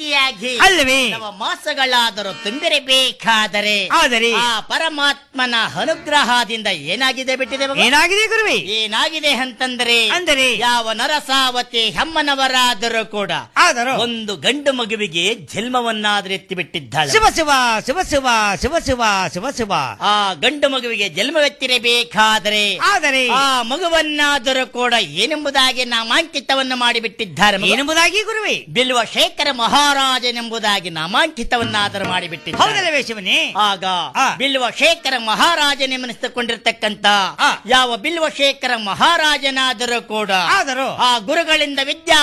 ರೀತಿಯಾಗಿ ಅಲ್ಲವೇ ನವ ಮಾಸಗಳಾದರೂ ತುಂಬಿರಬೇಕಾದರೆ ಆದರೆ ಆ ಪರಮಾತ್ಮನ ಅನುಗ್ರಹದಿಂದ ಏನಾಗಿದೆ ಬಿಟ್ಟಿದೆ ಮಗು? ಏನಾಗಿದೆ ಗುರುವೆ ಏನಾಗಿದೆ ಅಂತಂದ್ರೆ ಅಂದರೆ ಯಾವ ನರಸಾವತಿ ಹೆಮ್ಮನವರಾದರೂ ಕೂಡ ಆದರೂ ಒಂದು ಗಂಡು ಮಗುವಿಗೆ ಜನ್ಮವನ್ನಾದ್ರೂ ಎತ್ತಿ ಬಿಟ್ಟಿದ್ದಾಳೆ ಶಿವ ಶಿವ ಶಿವ ಶಿವ ಶಿವ ಶಿವ ಶಿವ ಶಿವ ಆ ಗಂಡು ಮಗುವಿಗೆ ಜನ್ಮವೆತ್ತಿರಬೇಕಾದರೆ ಆದರೆ ಆ ಮಗುವನ್ನಾದರೂ ಕೂಡ ಏನೆಂಬುದಾಗಿ ನಾಮಾಂಕಿತವನ್ನು ಮಾಡಿಬಿಟ್ಟಿದ್ದಾರೆ ಮಗು. ಏನೆಂಬುದಾಗಿ ಗುರುವೆ ಬಿಲ್ವ ಶೇಖರ ಮಹಾರಾಜನೆಂಬುದಾಗಿ ನಾಮಾಂಕಿತವನ್ನಾದರೂ ಮಾಡಿಬಿಟ್ಟಿದ್ದಾರೆ ಹೌದಲ್ಲವೇ ಶಿವನೇ ಆಗ ಆ. ಬಿಲ್ವ ಶೇಖರ ಮಹಾರಾಜನೆನಿಸಿಕೊಂಡಿರ್ತಕ್ಕಂತ ಆ. ಯಾವ ಬಿಲ್ವ ಶೇಖರ ಮಹಾರಾಜನಾದರೂ ಕೂಡ ಆದರೂ ಆ ಗುರುಗಳಿಂದ ವಿದ್ಯಾ